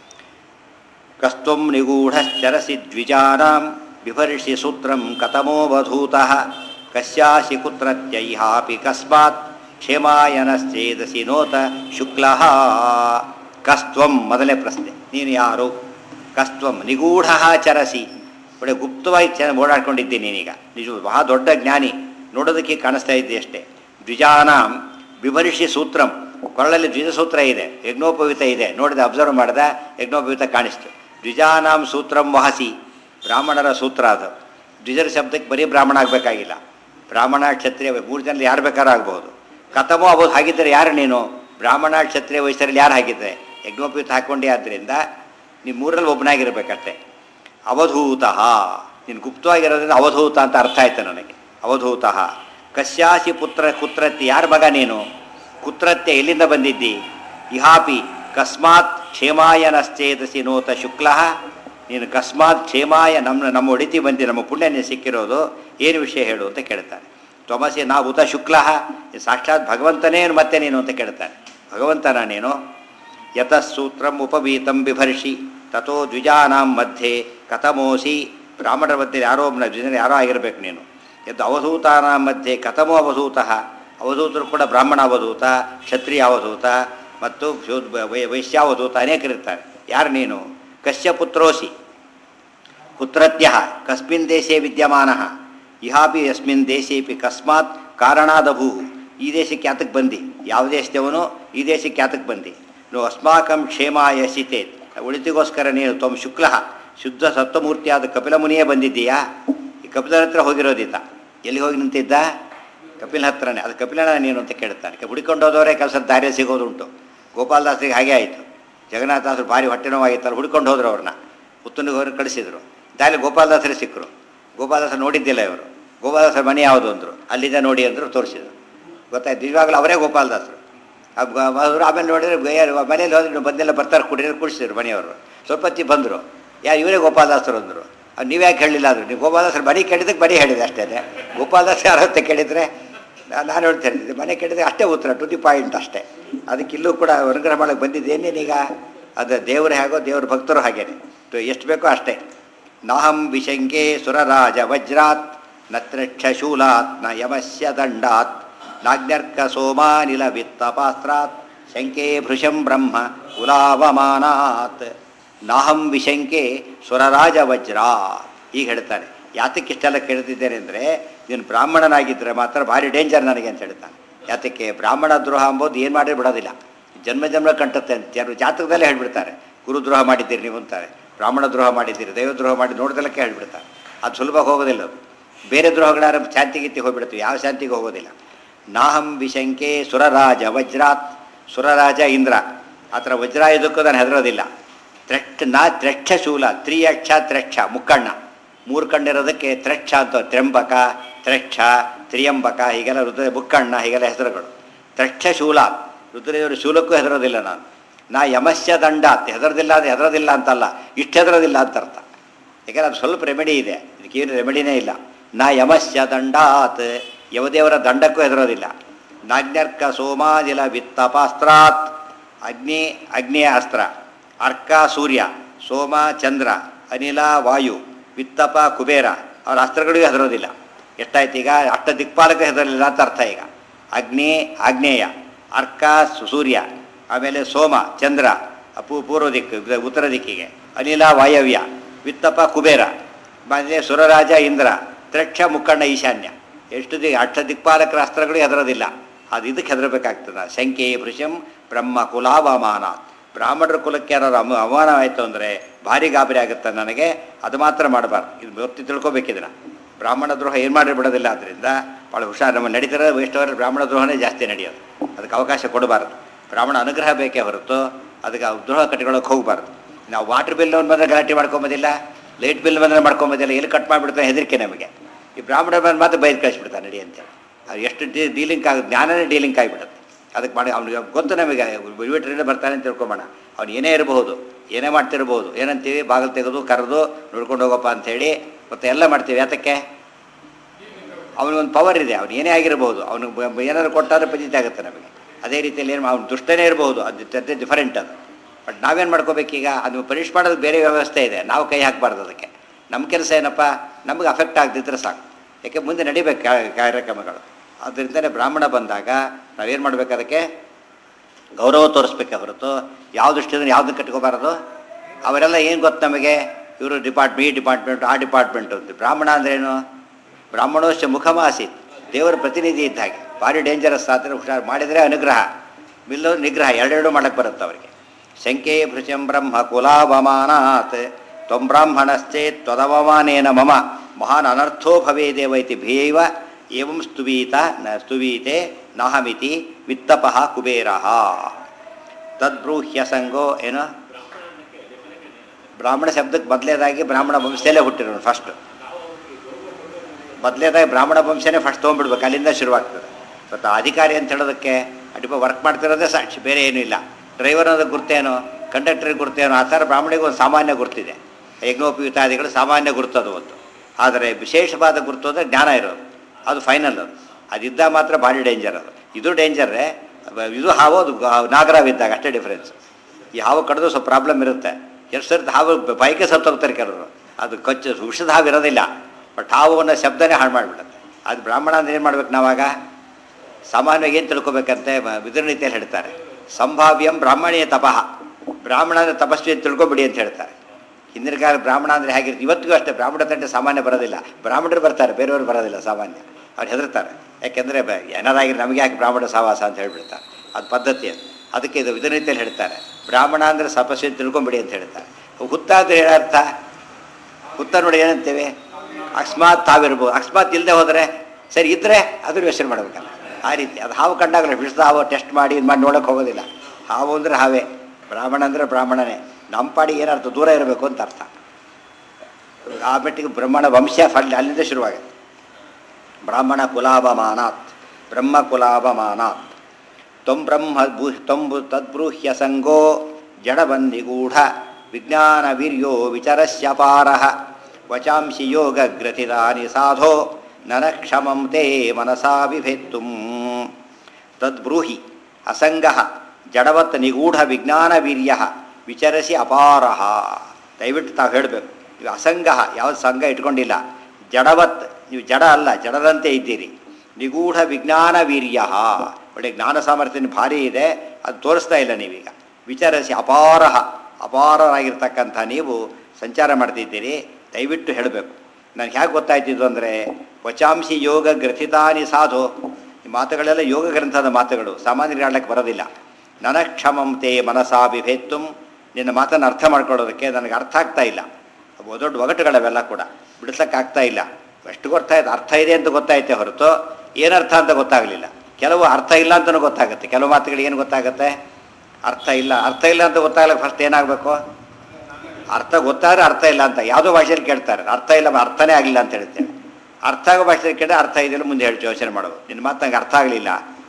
ಕಸ್ತ್ವಂ ನಿಗೂಢಶ್ಚರಸಿ ದ್ವಿಜಾನಾಂ ಬಿಭರ್ಷಿ ಸೂತ್ರಂ ಕತಮೋವಧೂತಃ ಕಸ್ಯಾಸಿ ಕುತ್ರತ್ಯೈಹಾಪಿ ಕಸ್ಮಾತ್ ಕ್ಷೇಮಾಯನಶ್ಚೇದಸಿ ನೋತ ಶುಕ್ಲಃ ಕಸ್ತ್ವಂ ಮೊದಲೇ ಪ್ರಶ್ನೆ ನೀನು ಯಾರು ಕಸ್ತ್ವಂ ನಿಗೂಢ ಚರಸಿ ಒಳ್ಳೆ ಗುಪ್ತವಾಗಿ ಚೆನ್ನಾಗಿ ಓಡಾಡ್ಕೊಂಡಿದ್ದೀನಿ ನೀನೀಗ ನಿಜ ಬಹಳ ದೊಡ್ಡ ಜ್ಞಾನಿ ನೋಡೋದಕ್ಕೆ ಕಾಣಿಸ್ತಾ ಇದ್ದೆ ಅಷ್ಟೇ ದ್ವಿಜಾನಾಂ ಬಿಭರ್ಷಿ ಸೂತ್ರಂ ಕೊಳ್ಳಲ್ಲಿ ದ್ವಿಜಸೂತ್ರ ಇದೆ ಯಜ್ಞೋಪವಿತ ಇದೆ ನೋಡಿದ ಅಬ್ಸರ್ವ್ ಮಾಡಿದ ಯಜ್ಞೋಪವಿತ ಕಾಣಿಸ್ತು ದ್ವಿಜಾನಾಂ ಸೂತ್ರಂ ವಹಸಿ ಬ್ರಾಹ್ಮಣರ ಸೂತ್ರ ಅದು ದ್ವಿಜರ ಶಬ್ದಕ್ಕೆ ಬರೀ ಬ್ರಾಹ್ಮಣ ಆಗಬೇಕಾಗಿಲ್ಲ ಬ್ರಾಹ್ಮಣ ಕ್ಷತ್ರಿಯ ಮೂರು ಜನ ಯಾರು ಬೇಕಾದ್ರೂ ಆಗ್ಬೋದು ಕಥಮೋ ಆಗ್ಬೋದು ಹಾಗಿದ್ದರೆ ಯಾರು ನೀನು ಬ್ರಾಹ್ಮಣ ಕ್ಷತ್ರಿಯ ವಯಸ್ಸರಲ್ಲಿ ಯಾರು ಹಾಕಿದ್ರೆ ಯಜ್ಞೋಪಯುಕ್ತ ಹಾಕ್ಕೊಂಡೇ ಆದ್ದರಿಂದ ನೀವು ಮೂರಲ್ಲಿ ಒಬ್ಬನಾಗಿರ್ಬೇಕಷ್ಟೆ ಅವಧೂತ ನೀನು ಗುಪ್ತವಾಗಿರೋದ್ರಿಂದ ಅವಧೂತ ಅಂತ ಅರ್ಥ ಆಯ್ತು ನನಗೆ ಅವಧೂತ ಕಶ್ಯಾಸಿ ಪುತ್ರ ಕುತ್ರತ್ತಿ ಯಾರ ಮಗ ನೀನು ಕುತ್ರತ್ಯ ಎಲ್ಲಿಂದ ಬಂದಿದ್ದಿ ಇಹಾಪಿ ಕಸ್ಮಾತ್ ಕ್ಷೇಮಾಯನಶ್ಚೇತಸಿ ನೋತ ಶುಕ್ಲ ನೀನು ಕಸ್ಮಾತ್ ಕ್ಷೇಮಾಯ ನಮ್ಮ ನಮ್ಮ ಹೊಡಿತಿ ಬಂದಿ ನಮ್ಮ ಪುಣ್ಯನೇ ಸಿಕ್ಕಿರೋದು ಏನು ವಿಷಯ ಹೇಳು ಅಂತ ಕೇಳ್ತಾನೆ ತ್ವಮಸಿ ನಾ ಉತ ಶುಕ್ಲ ಸಾಕ್ಷಾತ್ ಭಗವಂತನೇ ಮತ್ತೆ ನೀನು ಅಂತ ಕೇಳ್ತಾನೆ ಭಗವಂತನ ನೀನು ಯತಃಸೂತ್ರಂ ಉಪವೀತಂ ಬಿಭರ್ಷಿ ತಥೋ ದ್ವಿಜಾನಾಂ ಮಧ್ಯೆ ಕಥಮೋಸಿ ಬ್ರಾಹ್ಮಣರ ಮಧ್ಯೆ ಯಾರೋ ಒಬ್ಬನ ದ್ವಿಜನ ಯಾರೋ ಆಗಿರಬೇಕು ನೀನು ಎದ್ದು ಅವಧೂತಾನಾಂ ಮಧ್ಯೆ ಕಥಮೋ ಅವಧೂತಃ ಅವಧೂತರು ಕೂಡ ಬ್ರಾಹ್ಮಣ ಅವಧೂತ ಕ್ಷತ್ರಿಯ ಅವಧೂತ ಮತ್ತು ಶೂದ್- ವೈ- ವೈಶ್ಯಾವಧೂತ ಅನೇಕರಿರ್ತಾರೆ ಯಾರು ನೀನು ಕಶ್ಯ ಪುತ್ರೋಸಿ ಪುತ್ರತ್ಯ ಕಸ್ಮಿನ್ ದೇಶೇ ವಿದ್ಯಮಾನ ಇಹಾಪಿ ಯಸ್ಮಿನ್ ದೇಶೇಪಿ ಕಸ್ಮಾತ್ ಕಾರಣಾದಭೂ ಈ ದೇಶಕ್ಕೆ ಯಾತಕ್ಕೆ ಬಂದಿ ಯಾವ ದೇಶದವನು ಈ ದೇಶಕ್ಕೆ ಯಾತಕ್ಕೆ ಬಂದಿ ನೀವು ಅಸ್ಮಾಕಂ ಕ್ಷೇಮಾಯ ಸಿತೆ ಉಳಿತಿಗೋಸ್ಕರ ನೀನು ತ್ವಂ ಶುಕ್ಲ ಶುದ್ಧ ಸತ್ವಮೂರ್ತಿಯಾದ ಕಪಿಲ ಮುನಿಯೇ ಬಂದಿದ್ದೀಯಾ ಈ ಕಪಿಲರ ಹತ್ರ ಹೋಗಿರೋದಿತ ಎಲ್ಲಿಗೆ ಹೋಗಿ ನಿಂತಿದ್ದ ಕಪಿಲ್ ಹತ್ರನೇ ಅದು ಕಪಿಲನ ನೀನು ಅಂತ ಕೇಳ್ತಾನೆ ಕೆ- ಹುಡುಕೊಂಡು ಹೋದವರೇ ಕೆಲಸದ ದಾರಿ ಸಿಗೋದುಂಟು ಗೋಪಾಲದಾಸರಿಗೆ ಹಾಗೆ ಆಯಿತು ಜಗನ್ನಾಥದಾಸರು ಭಾರಿ ಹೊಟ್ಟೆ ನೋವಾಗಿತ್ತಲ್ಲ ಹುಡ್ಕೊಂಡು ಹೋದ್ರು ಅವ್ರನ್ನ ಪುತ್ತೂರಿಗೆ ಹೋಗಿ ಕಳಿಸಿದ್ರು ದಾರಿ ಗೋಪಾಲದಾಸರೇ ಸಿಕ್ಕರು ಗೋಪಾಲದಾಸರು ನೋಡಿದ್ದಿಲ್ಲ ಇವರು ಗೋಪಾಲದಾಸರ ಮನೆ ಯಾವುದು ಅಂದರು ಅಲ್ಲಿಂದ ನೋಡಿ ಅಂದರು ತೋರಿಸಿದ್ರು ಗೊತ್ತಾಯ್ತು ಇವಾಗಲೂ ಅವರೇ ಗೋಪಾಲದಾಸರು ಅಬ್- ಗ- ಅವರು ಆಮೇಲೆ ನೋಡಿದ್ರೆ ಬೇರೆ ಮನೇಲಿ ಹೋದ್ರೆ ಬಂದೆಲ್ಲ ಬರ್ತಾರೆ ಕುಡಿದ್ರೆ ಕುಡಿಸಿದ್ರು ಮನೆಯವರು ಸ್ವಲ್ಪ ಹೊತ್ತಿಗೆ ಬಂದರು ಯಾರು ಇವರೇ ಗೋಪಾಲದಾಸರು ಅಂದರು ಅದು ನೀವ್ಯಾಕೆ ಹೇಳಿಲ್ಲ ಅಂದರು ನೀವು ಗೋಪಾಲದಾಸರು ಮನೆ ಕೇಳಿದಕ್ಕೆ ಬರೀ ಹೇಳಿದೆ ಅಷ್ಟೇ ಗೋಪಾಲದಾಸ ಯಾರು ಅಂತ ಕೇಳಿದರೆ ನಾನು ಹೇಳ್ತಾ ಇರ್ತಿದ್ದೆ ಮನೆ ಕೇಳಿದ್ರೆ ಅಷ್ಟೇ ಉತ್ತರ ಟು ದಿ ಪಾಯಿಂಟ್ ಅಷ್ಟೇ ಅದಕ್ಕೆ ಇಲ್ಲೂ ಕೂಡ ಅನುಗ್ರಹ ಮಾಡೋಕ್ಕೆ ಬಂದಿದ್ದೇನೇನೀಗ ಅದು ದೇವರು ಹೇಗೋ ದೇವ್ರ ಭಕ್ತರು ಹಾಗೇನೆ ತು- ಎಷ್ಟು ಬೇಕೋ ಅಷ್ಟೇ ನಾಹಂ ವಿಶಂಕೆ ಸುರರಾಜ ವಜ್ರಾತ್ ನತ್ರಕ್ಷ ಶೂಲಾತ್ ನ ಯಮಸ್ಯ ದಂಡಾತ್ ನಾಗ್ನರ್ಕ ಸೋಮಾನಿಲ ವಿತ್ತಪಾಸ್ತ್ರಾತ್ ಶಂಕೆ ಭೃಶಂ ಬ್ರಹ್ಮ ಕುಲಾವಮಾನಾತ್ ನಾಹಂ ವಿಶಂಕೆ ಸುರರಾಜ ವಜ್ರಾತ್ ಈಗ ಹೇಳ್ತಾನೆ ಯಾತಕ್ಕೆ ಇಷ್ಟೆಲ್ಲ ಕೇಳ್ತಿದ್ದೇನೆ ಅಂದರೆ ನೀನು ಬ್ರಾಹ್ಮಣನಾಗಿದ್ದರೆ ಮಾತ್ರ ಭಾರಿ ಡೇಂಜರ್ ನನಗೆ ಅಂತ ಹೇಳ್ತಾನೆ ಯಾತಕ್ಕೆ ಬ್ರಾಹ್ಮಣ ದ್ರೋಹ ಅಂಬೋದು ಏನು ಮಾಡಿ ಬಿಡೋದಿಲ್ಲ ಜನ್ಮ ಜನ್ಮ ಕಂಟತ್ತೆ ಅಂತ ಯಾರು ಜಾತಕದಲ್ಲೇ ಹೇಳ್ಬಿಡ್ತಾರೆ ಗುರುದ್ರೋಹ ಮಾಡಿದ್ದೀರಿ ನೀವು ಅಂತಾರೆ ಬ್ರಾಹ್ಮಣ ದ್ರೋಹ ಮಾಡಿದ್ದೀರಿ ದೈವದ್ರೋಹ ಮಾಡಿ ನೋಡ್ದಲಕ್ಕೆ ಹೇಳ್ಬಿಡ್ತಾರೆ ಅದು ಸುಲಭ ಹೋಗೋದಿಲ್ಲ ಅದು ಬೇರೆ ದ್ರೋಹಗಳಾರ ಶಾಂತಿಗೀತಿ ಹೋಗ್ಬಿಡ್ತೀವಿ ಯಾವ ಶಾಂತಿಗೆ ಹೋಗೋದಿಲ್ಲ ನಾಹಂ ವಿಶಂಕೆ ಸುರರಾಜ ವಜ್ರಾತ್ ಸುರರಾಜ ಇಂದ್ರ ಆ ಥರ ವಜ್ರ ಇದಕ್ಕೂ ನಾನು ಹೆದರೋದಿಲ್ಲ ತ್ರೆಕ್ಷ ನಾ ತ್ರೆಕ್ಷ ಶೂಲ ತ್ರಿಯಕ್ಷ ತ್ರೆಕ್ಷ ಮುಕ್ಕಣ್ಣ ಮೂರು ಕಣ್ಣಿರೋದಕ್ಕೆ ತ್ರೆಕ್ಷ ಅಂತ ತ್ರ್ಯಂಬಕ ತ್ರೆಕ್ಷ ತ್ರಿಯಂಬಕ ಹೀಗೆಲ್ಲ ರುದ್ರ ಮುಕ್ಕಣ್ಣ ಹೀಗೆಲ್ಲ ಹೆಸರುಗಳು ತ್ರೆಕ್ಷ ಶೂಲ ರುದ್ರದೇವರು ಶೂಲಕ್ಕೂ ಹೆದರೋದಿಲ್ಲ ನಾನು ನಾ ಯಮಸ್ಯ ದಂಡ ಅಂತ ಹೆದರೋದಿಲ್ಲ ಅದು ಹೆದರೋದಿಲ್ಲ ಅಂತಲ್ಲ ಇಷ್ಟು ಹೆದರೋದಿಲ್ಲ ಅಂತ ಅರ್ಥ ಯಾಕಂದ್ರೆ ಅದು ಸ್ವಲ್ಪ ರೆಮಿಡಿ ಇದೆ ಇದಕ್ಕೇನು ರೆಮಿಡಿನೇ ಇಲ್ಲ ನಾ ಯಮಸ್ಯ ದಂಡಾತ್ ಯವದೇವರ ದಂಡಕ್ಕೂ ಹೆದರೋದಿಲ್ಲ ನಾಗ್ನರ್ಕ ಸೋಮಾದಿಲ ವಿತ್ತಪಾಸ್ತ್ರಾತ್ ಅಗ್ನಿ ಅಗ್ನಿಯ ಅಸ್ತ್ರ ಅರ್ಕ ಸೂರ್ಯ ಸೋಮ ಚಂದ್ರ ಅನಿಲ ವಾಯು ವಿತ್ತಪ ಕುಬೇರ ಅವರ ಅಸ್ತ್ರಗಳಿಗೂ ಹೆದರೋದಿಲ್ಲ ಎಷ್ಟಾಯ್ತು ಈಗ ಅಷ್ಟ ದಿಕ್ಪಾಲಕ ಹೆದರಲಿಲ್ಲ ಅಂತ ಅರ್ಥ ಈಗ ಅಗ್ನಿ ಆಗ್ನೇಯ ಅರ್ಕ ಸು- ಸೂರ್ಯ ಆಮೇಲೆ ಸೋಮ ಚಂದ್ರ ಅಪು ಪೂರ್ವ ದಿಕ್ಕು ಇದು ಉತ್ತರ ದಿಕ್ಕಿಗೆ ಅನಿಲ ವಾಯವ್ಯ ವಿತ್ತಪ ಕುಬೇರ ಮತ್ತೆ ಸುರರಾಜ ಇಂದ್ರ ತ್ರಕ್ಷ ಮುಕ್ಕಣ್ಣ ಈಶಾನ್ಯ ಎಷ್ಟು ದಿ ಅಷ್ಟ ದಿಕ್ಪಾಲಕರ ಅಸ್ತ್ರಗಳು ಹೆದರೋದಿಲ್ಲ ಅದು ಇದಕ್ಕೆ ಹೆದರಬೇಕಾಗ್ತದೆ ಶಂಕೆ ಭೃಶಂ ಬ್ರಹ್ಮ ಕುಲಾವಮಾನ ಬ್ರಾಹ್ಮಣರ ಕುಲಕ್ಕೆ ಯಾರು ಅಮ ಅವಮಾನ ಆಯಿತು ಅಂದರೆ ಭಾರಿ ಗಾಬರಿ ಆಗುತ್ತೆ ನನಗೆ ಅದು ಮಾತ್ರ ಮಾಡಬಾರ್ದು ಇದು ಗೊತ್ತಿ ತಿಳ್ಕೊಬೇಕಿದನ್ನ ಬ್ರಾಹ್ಮಣ ದ್ರೋಹ ಏನು ಮಾಡಿ ಬಿಡೋದಿಲ್ಲ ಆದ್ದರಿಂದ ಭಾಳ ಹುಷಾರು ನಮ್ಮ ನಡೀತಿರೋ ವೈಷ್ಣವರ ಬ್ರಾಹ್ಮಣ ದ್ರೋಹನೇ ಜಾಸ್ತಿ ನಡೆಯೋದು ಅದಕ್ಕೆ ಅವಕಾಶ ಕೊಡಬಾರ್ದು ಬ್ರಾಹ್ಮಣ ಅನುಗ್ರಹ ಬೇಕೇ ಹೊರತು ಅದಕ್ಕೆ ಆ ದ್ರೋಹ ಕಟ್ಟಿಕೊಳ್ಳೋಕೆ ಹೋಗಬಾರ್ದು ನಾವು ವಾಟರ್ ಬಿಲ್ ಬಂದರೆ ಗಲಾಟೆ ಮಾಡ್ಕೊಂಬೋದಿಲ್ಲ ಲೈಟ್ ಬಿಲ್ ಬಂದರೆ ಮಾಡ್ಕೊಂಬೋದಿಲ್ಲ ಎಲ್ಲಿ ಕಟ್ ಮಾಡಿಬಿಡ್ತಾನೆ ಹೆದರಿಕೆ ನಮಗೆ ಈ ಬ್ರಾಹ್ಮಣ ಬಂದು ಮಾತ್ರ ಬೈದು ಕಳಿಸ್ಬಿಡ್ತಾನೆ ನಡಿ ಅಂತ ಅದು ಎಷ್ಟು ಡೀ ಡೀಲಿಂಗ್ ಆಗ ಜ್ಞಾನನೇ ಡೀಲಿಂಗ್ ಆಗಿಬಿಡುತ್ತೆ ಅದಕ್ಕೆ ಮಾಡಿ ಅವ್ನಿಗೆ ಗೊತ್ತು ನಮಗೆ ಬಿಲ್ವೇಟ್ರಿಂದ ಬರ್ತಾನೆ ಅಂತ ತಿಳ್ಕೊಂಬೋಣ ಅವ್ನು ಏನೇ ಇರಬಹುದು ಏನೇ ಮಾಡ್ತಿರ್ಬೋದು ಏನಂತೀವಿ ಬಾಗಿಲು ತೆಗೆದು ಕರೆದು ನೋಡ್ಕೊಂಡು ಹೋಗಪ್ಪ ಅಂಥೇಳಿ ಮತ್ತೆ ಎಲ್ಲ ಮಾಡ್ತೀವಿ ಯಾತಕ್ಕೆ ಅವನಿಗೊಂದು ಪವರ್ ಇದೆ ಅವ್ನು ಏನೇ ಆಗಿರಬಹುದು ಅವನಿಗೆ ಏನಾದ್ರು ಕೊಟ್ಟಾದ್ರೆ ಪಂಜಿತ ಆಗುತ್ತೆ ನಮಗೆ ಅದೇ ರೀತಿಯಲ್ಲಿ ಏನು ಅವ್ನು ದುಷ್ಟನೇ ಇರಬಹುದು ಅದು ಡಿಫರೆಂಟ್ ಅದು ಬಟ್ ನಾವೇನು ಮಾಡ್ಕೋಬೇಕೀಗ ಅದು ಪನಿಷ್ ಮಾಡೋದು ಬೇರೆ ವ್ಯವಸ್ಥೆ ಇದೆ ನಾವು ಕೈ ಹಾಕಬಾರ್ದು ಅದಕ್ಕೆ ನಮ್ಮ ಕೆಲಸ ಏನಪ್ಪ ನಮಗೆ ಅಫೆಕ್ಟ್ ಆಗದಿದ್ದರೆ ಸಾಕು ಯಾಕೆ ಮುಂದೆ ನಡಿಬೇಕು ಕಾ- ಕಾರ್ಯಕ್ರಮಗಳು ಅದರಿಂದಲೇ ಬ್ರಾಹ್ಮಣ ಬಂದಾಗ ನಾವೇನು ಮಾಡ್ಬೇಕು ಅದಕ್ಕೆ ಗೌರವ ತೋರಿಸ್ಬೇಕೆ ಹೊರತು ಯಾವ ದೃಷ್ಟಿಯಿಂದ ಯಾವ್ದು ಕಟ್ಕೋಬಾರದು ಅವರೆಲ್ಲ ಏನು ಗೊತ್ತು ನಮಗೆ ಇವರು ಡಿಪಾರ್ಟ್ ಈ ಡಿಪಾರ್ಟ್ಮೆಂಟ್ ಆ ಡಿಪಾರ್ಟ್ಮೆಂಟ್ ಅಂತ ಬ್ರಾಹ್ಮಣ ಅಂದ್ರೇನು ಬ್ರಾಹ್ಮಣೋಶ್ಚ ಮುಖಮಾಸೀತ್ ದೇವರ ಪ್ರತಿನಿಧಿ ಇದ್ದ ಹಾಗೆ ಭಾರಿ ಡೇಂಜರಸ್ ಆದರೆ ಹುಷಾರು ಮಾಡಿದರೆ ಅನುಗ್ರಹ ಬಿಲ್ಲು ನಿಗ್ರಹ ಎರಡೆರಡು ಮಾಡಕ್ಕೆ ಬರುತ್ತೆ ಅವರಿಗೆ ಶಂಕೆ ಭೃಶಂ ಬ್ರಹ್ಮ ಕುಲಾವಮಾನಾತ್ ತ್ವಂ ಬ್ರಾಹ್ಮಣಶ್ಚೇತ್ ತ್ವದವಮಾನೇನ ಮಮ ಮಹಾನ್ ಅನರ್ಥೋ ಭವೇದೇವ ಇತಿ ಭೇವ ಏವಂ ಸ್ತುವೀತ ನ ಸ್ತುವೀತೆ ನಾಹಮಿತಿ ವಿತ್ತಪಃ ಕುಬೇರಃ ತದ್ಬ್ರೂಹ್ಯ ಸಂಗೋ ಏನು ಬ್ರಾಹ್ಮಣ ಶಬ್ದಕ್ಕೆ ಬದಲೇದಾಗಿ ಬ್ರಾಹ್ಮಣ ವಂಶದಲ್ಲೇ ಹುಟ್ಟಿರೋನು ಫಸ್ಟ್ ಬದಲೇದಾಗಿ ಬ್ರಾಹ್ಮಣ ವಂಶನೇ ಫಸ್ಟ್ ತೊಗೊಂಡ್ಬಿಡ್ಬೇಕು ಅಲ್ಲಿಂದ ಶುರುವಾಗ್ತದೆ ಮತ್ತು ಅಧಿಕಾರಿ ಅಂತ ಹೇಳೋದಕ್ಕೆ ಅಡಿಪ ವರ್ಕ್ ಮಾಡ್ತಿರೋದೇ ಸಾಕ್ಷಿ ಬೇರೆ ಏನೂ ಇಲ್ಲ ಡ್ರೈವರ್ ಅನ್ನೋದು ಗುರ್ತೇನೋ ಕಂಡಕ್ಟರ್ ಗುರ್ತೇನೋ ಆ ಥರ ಬ್ರಾಹ್ಮಣಿಗೆ ಒಂದು ಸಾಮಾನ್ಯ ಗುರ್ತಿದೆ ಯಜ್ಞೋಪಯುಕ್ತಾದಿಗಳು ಸಾಮಾನ್ಯ ಗುರ್ತದು ಒಂದು ಆದರೆ ವಿಶೇಷವಾದ ಗುರುತು ಅಂದರೆ ಜ್ಞಾನ ಇರೋದು ಅದು ಫೈನಲ್ ಅದು ಅದಿದ್ದ ಮಾತ್ರ ಭಾರಿ ಡೇಂಜರ್ ಅದು ಇದು ಡೇಂಜರೇ ಇದು ಹಾವು ಅದು ಗ- ನಾಗರಾವಿದ್ದಾಗ ಅಷ್ಟೇ ಡಿಫ್ರೆನ್ಸ್ ಈ ಹಾವು ಕಡಿದು ಸ್ವಲ್ಪ ಪ್ರಾಬ್ಲಮ್ ಇರುತ್ತೆ ಎಷ್ಟು ಸರ್ತಿ ಹಾವು ಬೈಕೆ ಸತ್ತೋಗ್ತಾರೆ ಕೆಲವರು ಅದು ಕಚ್ಚು ವಿಷದ ಹಾವು ಇರೋದಿಲ್ಲ ಬಟ್ ಹಾವು ಅನ್ನೋ ಶಬ್ದನೇ ಹಾಳು ಮಾಡಿಬಿಡುತ್ತೆ ಅದು ಬ್ರಾಹ್ಮಣ ಅಂದ್ರೆ ಏನು ಮಾಡ್ಬೇಕು ನಾವಾಗ ಸಾಮಾನ್ಯವಾಗಿ ಏನು ತಿಳ್ಕೊಬೇಕಂತೆ ವಿದುರ್ನೀತಿಯಲ್ಲಿ ಹೇಳ್ತಾರೆ ಸಂಭಾವ್ಯಂ ಬ್ರಾಹ್ಮಣೀಯ ತಪಃ ಬ್ರಾಹ್ಮಣ ಅಂದರೆ ತಪಸ್ವಿ ಅಂತ ತಿಳ್ಕೊಬಿಡಿ ಅಂತ ಹೇಳ್ತಾರೆ ಹಿಂದಿನ ಕಾಲ ಬ್ರಾಹ್ಮಣ ಅಂದರೆ ಹೇಗಿರುತ್ತೆ ಇವತ್ತಿಗೂ ಅಷ್ಟೇ ಬ್ರಾಹ್ಮಣ ತಂಟೆ ಸಾಮಾನ್ಯ ಬರೋದಿಲ್ಲ ಬ್ರಾಹ್ಮಣರು ಬರ್ತಾರೆ ಬೇರೆಯವರು ಬರೋದಿಲ್ಲ ಸಾಮಾನ್ಯ ಅವ್ರು ಹೆದರ್ತಾರೆ ಯಾಕೆಂದರೆ ಏನಾರಾಗಿ ನಮಗೆ ಯಾಕೆ ಬ್ರಾಹ್ಮಣ ಸಹವಾಸ ಅಂತ ಹೇಳ್ಬಿಡ್ತಾರೆ ಅದು ಪದ್ಧತಿ ಅದು ಅದಕ್ಕೆ ಇದು ವಿಧನೀತಿಯಲ್ಲಿ ಹೇಳ್ತಾರೆ ಬ್ರಾಹ್ಮಣ ಅಂದರೆ ತಪಸ್ವಿ ಅಂತ ತಿಳ್ಕೊಂಬಿಡಿ ಅಂತ ಹೇಳ್ತಾರೆ ಹುತ್ತ ಅಂದರೆ ಏನರ್ಥ ಹುತ್ತ ನೋಡಿ ಏನಂತೇವೆ ಅಕಸ್ಮಾತ್ ತಾವಿರ್ಬೋದು ಅಕಸ್ಮಾತ್ ಇಲ್ಲದೆ ಹೋದರೆ ಸರಿ ಇದ್ದರೆ ಅದ್ರ ಯೋಚನೆ ಮಾಡಬೇಕಲ್ಲ ಆ ರೀತಿ ಅದು ಹಾವು ಕಂಡಾಗಲೇ ಬಿಡಿಸ್ದ ಹಾವು ಟೆಸ್ಟ್ ಮಾಡಿ ಇದು ಮಾಡಿ ನೋಡೋಕೆ ಹೋಗೋದಿಲ್ಲ ಹಾವು ಅಂದರೆ ಹಾವೇ ಬ್ರಾಹ್ಮಣ ಅಂದರೆ ಬ್ರಾಹ್ಮಣನೇ ನಮ್ಮ ಪಾಡಿಗೆ ಏನರ್ಥ ದೂರ ಇರಬೇಕು ಅಂತ ಅರ್ಥ ಆ ಮಟ್ಟಿಗೆ ಬ್ರಹ್ಮಣ ವಂಶ ಫಲ್ ಅಲ್ಲಿಂದ ಶುರುವಾಗುತ್ತೆ ಬ್ರಾಹ್ಮಣ ಕುಲಾಭಮಾನಾತ್ ಬ್ರಹ್ಮ ಕುಲಾಭಮಾನಾತ್ ತ್ವಂ ಬ್ರಹ್ಮ ಭೂ ತ್ವಂ ತದ್ಬ್ರೂಹ್ಯ ಸಂಗೋ ಜಡಬಂದಿಗೂಢ ವಿಜ್ಞಾನ ವೀರ್ಯೋ ವಿಚರಸ್ಯಪಾರ ವಚಾಂಸಿ ಯೋಗ ಗ್ರಥಿತಾನಿ ಸಾಧೋ ನನ ಕ್ಷಮಂ ತೇ ಮನಸಾ ವಿಭೇತ್ತುಂ ತದ್ಬ್ರೂಹಿ ಅಸಂಗ ಜಡವತ್ ನಿಗೂಢ ವಿಜ್ಞಾನ ವೀರ್ಯ ವಿಚರಸಿ ಅಪಾರ ದಯವಿಟ್ಟು ತಾವು ಹೇಳಬೇಕು ನೀವು ಅಸಂಗ ಯಾವ್ದು ಸಂಘ ಇಟ್ಕೊಂಡಿಲ್ಲ ಜಡವತ್ ನೀವು ಜಡ ಅಲ್ಲ ಜಡದಂತೆ ಇದ್ದೀರಿ ನಿಗೂಢ ವಿಜ್ಞಾನ ವೀರ್ಯ ಒಳ್ಳೆ ಜ್ಞಾನ ಸಾಮರ್ಥ್ಯ ಭಾರಿ ಇದೆ ಅದು ತೋರಿಸ್ತಾ ಇಲ್ಲ ನೀವೀಗ ವಿಚಾರಿಸಿ ಅಪಾರ ಅಪಾರರಾಗಿರ್ತಕ್ಕಂಥ ನೀವು ಸಂಚಾರ ಮಾಡ್ತಿದ್ದೀರಿ ದಯವಿಟ್ಟು ಹೇಳಬೇಕು ನನಗೆ ಹೇಗೆ ಗೊತ್ತಾಯ್ತಿದ್ದು ಅಂದರೆ ವಚಾಂಸಿ ಯೋಗ ಗ್ರಥಿತಾನಿ ಸಾಧು ಈ ಮಾತುಗಳೆಲ್ಲ ಯೋಗ ಗ್ರಂಥದ ಮಾತುಗಳು ಸಾಮಾನ್ಯರಿಗೆ ಆಡ್ಲಿಕ್ಕೆ ಬರೋದಿಲ್ಲ ನನ ಕ್ಷಮಂತೆ ಮನಸಾ ವಿಭೇತ್ತುಂ ನಿನ್ನ ಮಾತನ್ನು ಅರ್ಥ ಮಾಡ್ಕೊಳ್ಳೋದಕ್ಕೆ ನನಗೆ ಅರ್ಥ ಆಗ್ತಾ ಇಲ್ಲ ಅವು ದೊಡ್ಡ ಒಗಟುಗಳವೆಲ್ಲ ಕೂಡ ಬಿಡಿಸೋಕ್ಕಾಗ್ತಾ ಇಲ್ಲ ಎಷ್ಟು ಗೊತ್ತಾಯ್ತು ಅರ್ಥ ಇದೆ ಅಂತ ಗೊತ್ತಾಯ್ತೆ ಹೊರತು ಏನರ್ಥ ಅಂತ ಗೊತ್ತಾಗಲಿಲ್ಲ ಕೆಲವು ಅರ್ಥ ಇಲ್ಲ ಅಂತಲೂ ಗೊತ್ತಾಗುತ್ತೆ ಕೆಲವು ಮಾತುಗಳು ಏನು ಗೊತ್ತಾಗುತ್ತೆ ಅರ್ಥ ಇಲ್ಲ ಅರ್ಥ ಇಲ್ಲ ಅಂತ ಗೊತ್ತಾಗಲಿಕ್ಕೆ ಫಸ್ಟ್ ಏನಾಗಬೇಕು ಅರ್ಥ ಗೊತ್ತಾದ್ರೆ ಅರ್ಥ ಇಲ್ಲ ಅಂತ ಯಾವುದೋ ಭಾಷೆಯಲ್ಲಿ ಕೇಳ್ತಾರೆ ಅರ್ಥ ಇಲ್ಲ ಅರ್ಥನೇ ಆಗಲಿಲ್ಲ ಅಂತ ಹೇಳ್ತೇವೆ ಅರ್ಥ ಆಗೋ ಭಾಷೆಯಲ್ಲಿ ಕೇಳಿದ್ರೆ ಅರ್ಥ ಇದೆಯಲ್ಲ ಮುಂದೆ ಹೇಳ್ತೀವಿ ಯೋಚನೆ ಮಾಡೋದು ನಿನ್ನ ಮಾತು ನಂಗೆ ಅರ್ಥ ಆಗಲಿಲ್ಲ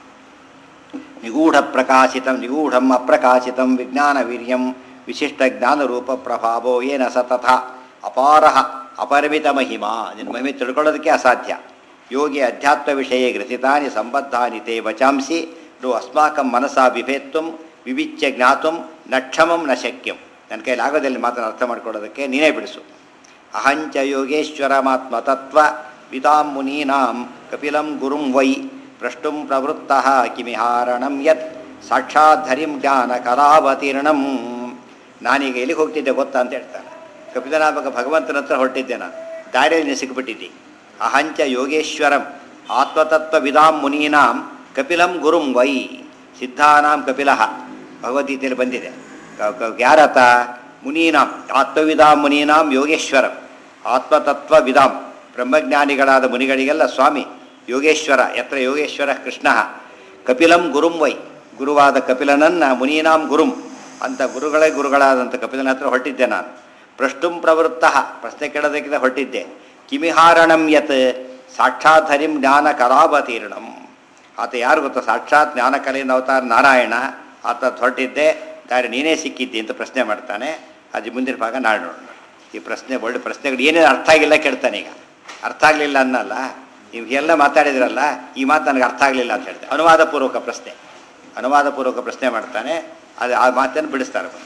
ನಿಗೂಢ ಪ್ರಕಾಶಿತಂ ನಿಗೂಢಂ ಅಪ್ರಕಾಶಿತಂ ವಿಜ್ಞಾನ ವೀರ್ಯಂ ವಿಶಿಷ್ಟ ಜ್ಞಾನರೂಪ ಪ್ರಭಾವೋ ಏನ ಸತತ ಅಪಾರ ಅಪರಿಮಿತ ಮಹಿಮಾ ನಿನ್ನ ಮಹಿಮೆ ತಿಳ್ಕೊಳ್ಳೋದಕ್ಕೆ ಅಸಾಧ್ಯ ಯೋಗಿ ಅಧ್ಯಾತ್ಮ ವಿಷಯ ಗ್ರಥಿತಾನಿ ಸಂಬದ್ಧಾನಿ ತೇ ವಚಾಂಸಿ ರು ಅಸ್ಮಾಕಂ ಮನಸಾ ವಿಭೇತ್ವಂ ವಿವಿಚ್ಯ ಜ್ಞಾತುಂ ನಕ್ಷಮಂ ನ ಶಕ್ಯಂ ನನ್ನ ಕೈಲಿ ಆಗೋದಲ್ಲಿ ಮಾತನ್ನು ಅರ್ಥ ಮಾಡ್ಕೊಳ್ಳೋದಕ್ಕೆ ನೀನೇ ಬಿಡಿಸು ಅಹಂಚ ಯೋಗೇಶ್ವರಮಾತ್ಮ ತತ್ವ ವಿತಾಂ ಮುನೀನಾಂ ಕಪಿಲಂ ಗುರುಂ ವೈ ಪ್ರಷ್ಟುಂ ಪ್ರವೃತ್ತ ಕಿಮಿಹಾರಣಂ ಯತ್ ಸಾಕ್ಷಾಧರಿಂ ಜ್ಞಾನ ಕಲಾವತೀರ್ಣಂ ನಾನೀಗ ಎಲ್ಲಿಗೆ ಹೋಗ್ತಿದ್ದೆ ಗೊತ್ತಾ ಅಂತ ಹೇಳ್ತಾನೆ ಕಪಿಲನಾಮಕ ಭಗವಂತನ ಹತ್ರ ಹೊರಟಿದ್ದೆ ನಾನು ದಾರಿಯಲ್ಲಿ ಸಿಕ್ಕಿಬಿಟ್ಟಿದ್ದೆ ಅಹಂಚ ಯೋಗೇಶ್ವರಂ ಆತ್ಮತತ್ವ ವಿದಾಂ ಮುನೀನಾಂ ಕಪಿಲಂ ಗುರುಂ ವೈ ಸಿದ್ಧಾನಾಂ ಕಪಿಲಃ ಭಗವದ್ಗೀತೆಯಲ್ಲಿ ಬಂದಿದೆ ಕ- ಕ- ಯಾರತ ಮುನೀನಾಂ ಆತ್ಮವಿದಾಂ ಮುನೀನಾಂ ಯೋಗೇಶ್ವರಂ ಆತ್ಮತತ್ವ ವಿದಾಂ ಬ್ರಹ್ಮಜ್ಞಾನಿಗಳಾದ ಮುನಿಗಳಿಗೆಲ್ಲ ಸ್ವಾಮಿ ಯೋಗೇಶ್ವರ ಯತ್ರ ಯೋಗೇಶ್ವರ ಕೃಷ್ಣ ಕಪಿಲಂ ಗುರುಂ ವೈ ಗುರುವಾದ ಕಪಿಲನನ್ನ ಮುನೀನಾಂ ಗುರುಂ ಅಂತ ಗುರುಗಳೇ ಗುರುಗಳಾದಂಥ ಕಪಿಲನ ಹತ್ರ ಹೊರಟಿದ್ದೆ ನಾನು ಪ್ರಷ್ಟುಂ ಪ್ರವೃತ್ತ ಪ್ರಶ್ನೆ ಕೇಳೋದಕ್ಕಿಂತ ಹೊರಟಿದ್ದೆ ಕಿಮಿಹಾರಣಂ ಯತ್ ಸಾಕ್ಷಾತ್ ಹರಿಂ ಜ್ಞಾನ ಕಲಾವತೀರ್ಣಂ ಆತ ಯಾರು ಗೊತ್ತಾ ಸಾಕ್ಷಾತ್ ಜ್ಞಾನ ಕಲೆಯಿಂದ ಅವತಾರ ನಾರಾಯಣ ಆತ ಹೊರಟಿದ್ದೆ ದಾರಿ ನೀನೇ ಸಿಕ್ಕಿದ್ದಿ ಅಂತ ಪ್ರಶ್ನೆ ಮಾಡ್ತಾನೆ ಅದು ಮುಂದಿನ ಭಾಗ ನಾಳೆ ನೋಡೋಣ ಈ ಪ್ರಶ್ನೆ ಒಳ್ಳೆ ಪ್ರಶ್ನೆಗಳು ಏನೇನು ಅರ್ಥ ಆಗಿಲ್ಲ ಕೇಳ್ತಾನೆ ಈಗ ಅರ್ಥ ಆಗಲಿಲ್ಲ ಅನ್ನಲ್ಲ ನೀವು ಎಲ್ಲ ಮಾತಾಡಿದ್ರಲ್ಲ ಈ ಮಾತು ನನಗೆ ಅರ್ಥ ಆಗಲಿಲ್ಲ ಅಂತ ಹೇಳ್ತಾರೆ ಅನುವಾದಪೂರ್ವಕ ಪ್ರಶ್ನೆ ಅನುವಾದಪೂರ್ವಕ ಪ್ರಶ್ನೆ ಮಾಡ್ತಾನೆ ಅದು ಆ ಮಾತನ್ನು ಬಿಡಿಸ್ತಾರೆ ಬಂದು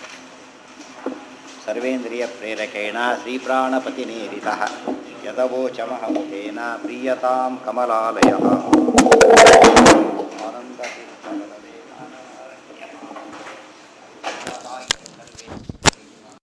ಸರ್ವೇಂದ್ರಿಯ ಪ್ರೇರಕೇಣ ಶ್ರೀಪ್ರಾಣಪತಿನೇರಿತ ಯದವೋಚಮಹಮುಖೇನ ಪ್ರೀಯತಾಂ ಕಮಲಾಲಯ